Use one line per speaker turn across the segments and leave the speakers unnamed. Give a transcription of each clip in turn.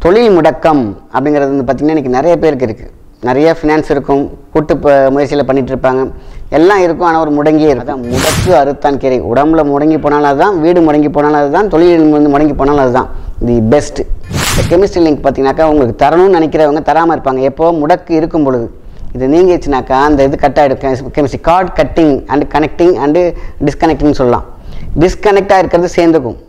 தொழில் முடக்கம் அப்படிங்கிறது வந்து பார்த்திங்கன்னா இன்றைக்கி நிறைய பேருக்கு இருக்குது நிறைய ஃபினான்ஸ் இருக்கும் கூட்டு ப முயற்சியில் பண்ணிட்டு இருப்பாங்க எல்லாம் இருக்கும் ஆனால் ஒரு முடங்கியே இருக்கும் அதான் முடக்கு அறுத்தான் கீரை உடம்புல முடங்கி போனாலும் அதுதான் வீடு முடங்கி போனாலும் அதுதான் தொழில் வந்து முடங்கி போனாலும் அதுதான் தி பெஸ்ட் இந்த கெமிஸ்ட்ரி லிங்க் பார்த்தீங்கன்னாக்கா உங்களுக்கு தரணும்னு நினைக்கிறவங்க தராமல் இருப்பாங்க எப்போ முடக்கு இருக்கும் பொழுது இது நீங்கிடுச்சுனாக்கா அந்த இது கட் ஆகிடும் chemistry card cutting and connecting and disconnecting சொல்லலாம் டிஸ்கனெக்டாக இருக்கிறது சேர்ந்துக்கும்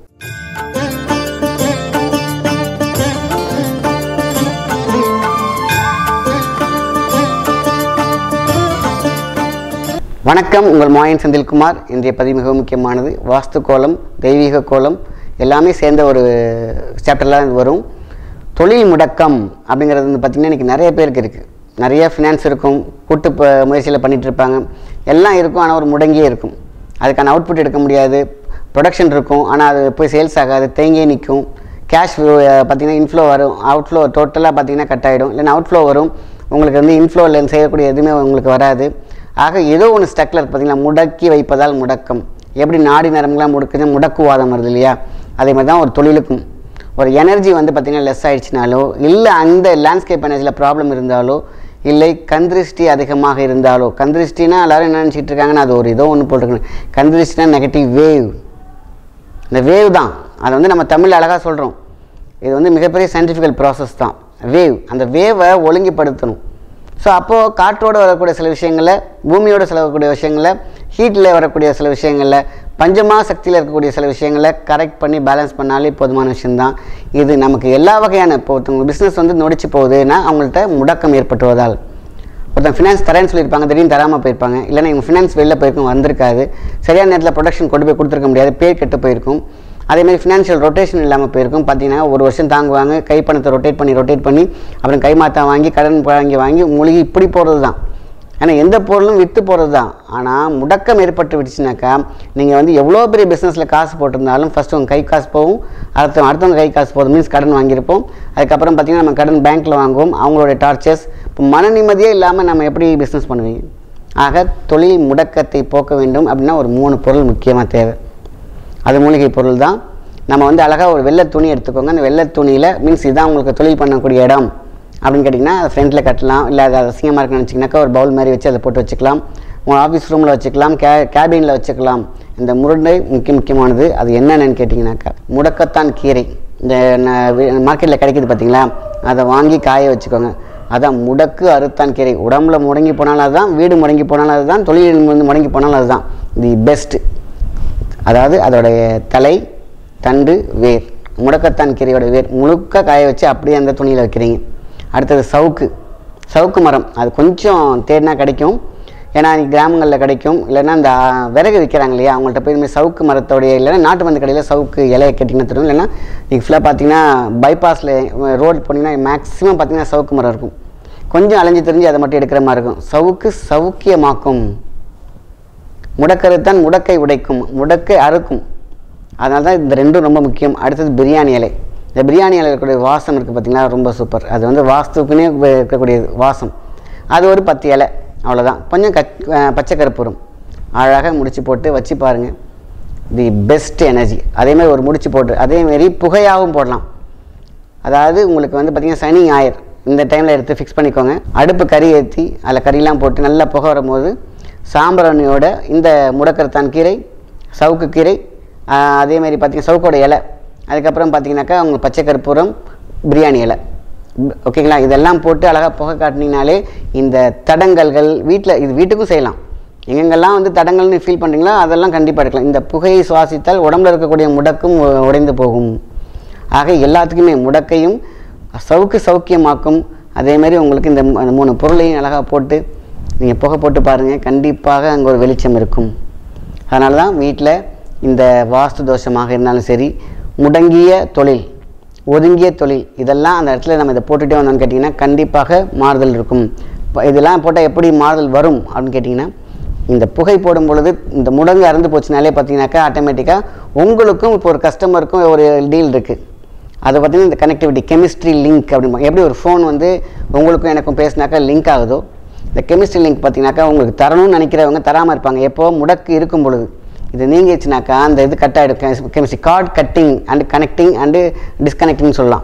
வணக்கம் உங்கள் மாயன் செந்தில்குமார் இன்றைய பதிவு மிக முக்கியமானது வாஸ்து கோலம் தெய்வீக கோலம் எல்லாமே சேர்ந்த ஒரு சாப்டர்லாம் இது வரும் தொழில் முடக்கம் அப்படிங்கிறது வந்து பார்த்திங்கன்னா இன்றைக்கி நிறைய பேருக்கு இருக்குது நிறைய ஃபினான்ஸ் இருக்கும் கூட்டு ப முயற்சியில் பண்ணிட்டு இருப்பாங்க எல்லாம் இருக்கும் ஆனால் ஒரு முடங்கியே இருக்கும் அதுக்கான அவுட்புட் எடுக்க முடியாது ப்ரொடக்ஷன் இருக்கும் ஆனால் அது போய் சேல்ஸ் ஆகாது தேங்கியே நிற்கும் கேஷ் பார்த்தீங்கன்னா இன்ஃப்ளோ வரும் அவுட்ஃப்ளோ டோட்டலாக பார்த்தீங்கன்னா கட் ஆகிடும் இல்லைன்னா அவுட்ஃப்ளோ வரும் உங்களுக்கு வந்து இன்ஃப்ளோவில் செய்யக்கூடிய எதுவுமே உங்களுக்கு வராது ஆக ஏதோ ஒன்று ஸ்டக்கில் இருக்கு பார்த்தீங்களா முடக்கி வைப்பதால் முடக்கம் எப்படி நாடி நரம்புலாம் முடுக்குது முடக்குவாதம் வருது இல்லையா அதே மாதிரி தான் ஒரு தொழிலுக்கும் ஒரு எனர்ஜி வந்து பார்த்திங்கன்னா லெஸ் ஆயிடுச்சுனாலோ இல்லை அந்த லேண்ட்ஸ்கேப் எனர்ஜியில் ப்ராப்ளம் இருந்தாலோ இல்லை கந்திருஷ்டி அதிகமாக இருந்தாலோ கந்திருஷ்டினா எல்லாரும் என்ன நினச்சிட்டு இருக்காங்கன்னா அது ஒரு ஏதோ ஒன்று போட்டிருக்கணும் கந்திருஷ்டினா நெகட்டிவ் வேவ் இந்த வேவ் தான் அதை வந்து நம்ம தமிழ் அழகாக சொல்கிறோம் இது வந்து மிகப்பெரிய சயின்டிஃபிக்கல் ப்ராசஸ் தான் வேவ் அந்த வேவை ஒழுங்குபடுத்தணும் ஸோ அப்போது காற்றோடு வரக்கூடிய சில விஷயங்களில் பூமியோடு செலவக்கூடிய விஷயங்களில் ஹீட்டில் வரக்கூடிய சில விஷயங்களில் பஞ்சமா சக்தியில் இருக்கக்கூடிய சில விஷயங்களை கரெக்ட் பண்ணி பேலன்ஸ் பண்ணாலே போதுமான விஷயம்தான் இது நமக்கு எல்லா வகையான இப்போ ஒருத்தவங்க பிஸ்னஸ் வந்து நொடிச்சு போகுதுன்னா அவங்கள்ட்ட முடக்கம் ஏற்பட்டுவதால் ஒருத்தன் ஃபினான்ஸ் தரேன்னு சொல்லியிருப்பாங்க திடீர்னு தராமல் போயிருப்பாங்க இல்லைன்னா இவங்க ஃபினான்ஸ் வெளில போயிருக்கும் வந்திருக்காது சரியான நேரத்தில் ப்ரொடக்ஷன் கொண்டு போய் கொடுத்துருக்க முடியாது பேர் கெட்டு போயிருக்கும் அதேமாதிரி ஃபினான்ஷியல் ரொட்டேஷன் இல்லாமல் போயிருக்கும் பார்த்தீங்கன்னா ஒரு வருஷம் தாங்குவாங்க கை பணத்தை ரொட்டேட் பண்ணி ரொட்டேட் பண்ணி அப்புறம் கை மாத்தா வாங்கி கடன் வாங்கி வாங்கி மூழ்கி இப்படி போகிறது தான் ஏன்னா எந்த பொருளும் விற்று போகிறது தான் ஆனால் முடக்கம் ஏற்பட்டு விடுச்சுனாக்கா நீங்கள் வந்து எவ்வளோ பெரிய பிஸ்னஸில் காசு போட்டிருந்தாலும் ஃபஸ்ட்டு உங்கள் கை காசு போகும் அடுத்த அடுத்தவங்க கை காசு போதும் மீன்ஸ் கடன் வாங்கியிருப்போம் அதுக்கப்புறம் பார்த்திங்கன்னா நம்ம கடன் பேங்க்கில் வாங்குவோம் அவங்களுடைய டார்ச்சர்ஸ் இப்போ மன நிம்மதியே இல்லாமல் நம்ம எப்படி பிஸ்னஸ் பண்ணுவீங்க ஆக தொழில் முடக்கத்தை போக்க வேண்டும் அப்படின்னா ஒரு மூணு பொருள் முக்கியமாக தேவை அது மூலிகை பொருள் தான் நம்ம வந்து அழகாக ஒரு வெள்ளை துணி எடுத்துக்கோங்க அந்த வெள்ளை துணியில் மீன்ஸ் இதான் உங்களுக்கு தொழில் பண்ணக்கூடிய இடம் அப்படின்னு கேட்டிங்கன்னா அதை ஃப்ரண்ட்டில் கட்டலாம் இல்லை அது அசிங்கமாக இருக்குன்னு நினச்சிங்கனாக்கா ஒரு பவுல் மாதிரி வச்சு அதை போட்டு வச்சுக்கலாம் உங்கள் ஆஃபீஸ் ரூமில் வச்சுக்கலாம் கே கேபினில் வச்சுக்கலாம் இந்த முருண்டை முக்கிய முக்கியமானது அது என்னென்னு கேட்டிங்கனாக்கா முடக்கத்தான் கீரை இந்த மார்க்கெட்டில் கிடைக்கிது பார்த்தீங்களா அதை வாங்கி காய வச்சுக்கோங்க அதான் முடக்கு அறுத்தான் கீரை உடம்புல முடங்கி போனாலும் அதுதான் வீடு முடங்கி போனாலும் அதுதான் தொழில் வந்து முடங்கி போனாலும் அதுதான் தி பெஸ்ட்டு அதாவது அதோடைய தலை தண்டு வேர் முடக்கத்தான் கீரையோட வேர் முழுக்க காய வச்சு அப்படியே அந்த துணியில் வைக்கிறீங்க அடுத்தது சவுக்கு சவுக்கு மரம் அது கொஞ்சம் தேடினா கிடைக்கும் ஏன்னா இன்னைக்கு கிராமங்களில் கிடைக்கும் இல்லைன்னா இந்த விறகு விற்கிறாங்க இல்லையா அவங்கள்ட்ட போய் இனிமேல் சவுக்கு மரத்தோடைய இல்லைன்னா நாட்டு மருந்து கடையில் சவுக்கு இலையை கட்டிங்கன்னா தெரியும் இல்லைன்னா நீங்கள் ஃபுல்லாக பார்த்தீங்கன்னா பைபாஸில் ரோடு போனீங்கன்னா மேக்ஸிமம் பார்த்தீங்கன்னா சவுக்கு மரம் இருக்கும் கொஞ்சம் அலைஞ்சு தெரிஞ்சு அதை மட்டும் எடுக்கிற மாதிரி இருக்கும் சவுக்கு சவுக்கியமாக்கும் முடக்கருத்தான் முடக்கை உடைக்கும் முடக்கை அறுக்கும் அதனால தான் இந்த ரெண்டும் ரொம்ப முக்கியம் அடுத்தது பிரியாணி இலை இந்த பிரியாணி இலை இருக்கக்கூடிய வாசம் இருக்குது பார்த்தீங்களா ரொம்ப சூப்பர் அது வந்து வாஸ்துக்குன்னே இருக்கக்கூடிய வாசம் அது ஒரு பத்து இலை அவ்வளோதான் கொஞ்சம் கச் பச்சை கருப்பூரம் அழகாக முடிச்சு போட்டு வச்சு பாருங்கள் தி பெஸ்ட் எனர்ஜி அதேமாதிரி ஒரு முடிச்சு போட்டு அதேமாரி புகையாகவும் போடலாம் அதாவது உங்களுக்கு வந்து பார்த்திங்கன்னா சனி ஞாயிறு இந்த டைமில் எடுத்து ஃபிக்ஸ் பண்ணிக்கோங்க அடுப்பு கறி ஏற்றி அதில் கறிலாம் போட்டு நல்லா புகை வரும்போது சாம்பிராணியோட இந்த முடக்கரத்தான் கீரை சவுக்கு கீரை அதேமாதிரி பார்த்திங்கன்னா சவுக்கோட இலை அதுக்கப்புறம் பார்த்திங்கனாக்கா அவங்க பச்சை கற்பூரம் பிரியாணி இலை ஓகேங்களா இதெல்லாம் போட்டு அழகாக புகை காட்டினீங்கனாலே இந்த தடங்கல்கள் வீட்டில் இது வீட்டுக்கும் செய்யலாம் எங்கெங்கெல்லாம் வந்து தடங்கல்னு ஃபீல் பண்ணுறீங்களோ அதெல்லாம் கண்டிப்பாக எடுக்கலாம் இந்த புகையை சுவாசித்தால் உடம்புல இருக்கக்கூடிய முடக்கும் உடைந்து போகும் ஆக எல்லாத்துக்குமே முடக்கையும் சவுக்கு சௌக்கியமாக்கும் அதேமாதிரி உங்களுக்கு இந்த மூணு பொருளையும் அழகாக போட்டு நீங்கள் புகை போட்டு பாருங்கள் கண்டிப்பாக அங்கே ஒரு வெளிச்சம் இருக்கும் அதனால தான் வீட்டில் இந்த வாஸ்து தோஷமாக இருந்தாலும் சரி முடங்கிய தொழில் ஒதுங்கிய தொழில் இதெல்லாம் அந்த இடத்துல நம்ம இதை போட்டுகிட்டே வந்தோம்னு கேட்டிங்கன்னா கண்டிப்பாக மாறுதல் இருக்கும் இப்போ இதெல்லாம் போட்டால் எப்படி மாறுதல் வரும் அப்படின்னு கேட்டிங்கன்னா இந்த புகை போடும் பொழுது இந்த முடங்கு அறந்து போச்சுனாலே பார்த்தீங்கன்னாக்கா ஆட்டோமேட்டிக்காக உங்களுக்கும் இப்போ ஒரு கஸ்டமருக்கும் ஒரு டீல் இருக்குது அதை பார்த்தீங்கன்னா இந்த கனெக்டிவிட்டி கெமிஸ்ட்ரி லிங்க் அப்படிம்பா எப்படி ஒரு ஃபோன் வந்து உங்களுக்கும் எனக்கும் பேசினாக்கா லிங்க் ஆகுதோ இந்த கெமிஸ்ட்ரி லிங்க் பார்த்தீங்கன்னாக்கா உங்களுக்கு தரணும்னு நினைக்கிறவங்க தராமல் இருப்பாங்க எப்போ முடக்கு இருக்கும் பொழுது இது நீங்கிடுச்சுனாக்கா அந்த இது கட் ஆகிடும் chemistry card cutting and connecting and disconnecting சொல்லலாம்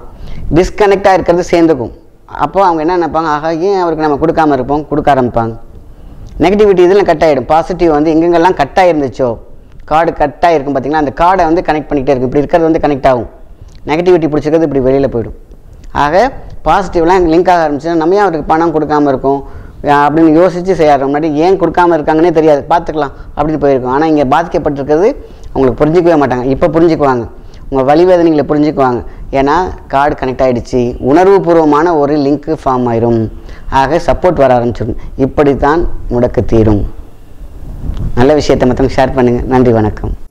டிஸ்கனெக்டாக இருக்கிறது சேர்ந்துக்கும் அப்போ அவங்க என்ன நினைப்பாங்க ஆகா ஏன் அவருக்கு நம்ம கொடுக்காம இருப்போம் கொடுக்க ஆரம்பிப்பாங்க நெகட்டிவிட்டி இதில் கட் ஆகிடும் பாசிட்டிவ் வந்து எங்கெங்கெல்லாம் கட் ஆகிருந்துச்சோ கார்டு கட் ஆகிருக்கும் பார்த்தீங்களா அந்த கார்டை வந்து கனெக்ட் பண்ணிக்கிட்டே இருக்கும் இப்படி இருக்கிறது வந்து கனெக்ட் ஆகும் நெகட்டிவிட்டி பிடிச்சிக்கிறது இப்படி வெளியில் போயிடும் ஆக பாசிட்டிவ்லாம் லிங்க் ஆக ஆரம்பிச்சுன்னா நம்ம ஏன் அவருக்கு பணம் கொடுக்காம இருக்கோம் அஹ் அப்படின்னு யோசித்து செய்யாத முன்னாடி ஏன் கொடுக்காம இருக்காங்கன்னே தெரியாது பார்த்துக்கலாம் அப்படின்னு போயிருக்கும் ஆனால் இங்கே பாதிக்கப்பட்டிருக்கிறது அவங்களுக்கு புரிஞ்சிக்கவே மாட்டாங்க இப்போ புரிஞ்சுக்குவாங்க உங்கள் வலிவேதனைகளை புரிஞ்சுக்குவாங்க ஏன்னா கார்டு கனெக்ட் ஆகிடுச்சு உணர்வுபூர்வமான ஒரு லிங்க்கு ஃபார்ம் ஆயிரும் ஆக சப்போர்ட் வர ஆரம்பிச்சிடும் இப்படி தான் முடக்கு தீரும் நல்ல விஷயத்தை மற்றவங்க ஷேர் பண்ணுங்கள் நன்றி வணக்கம்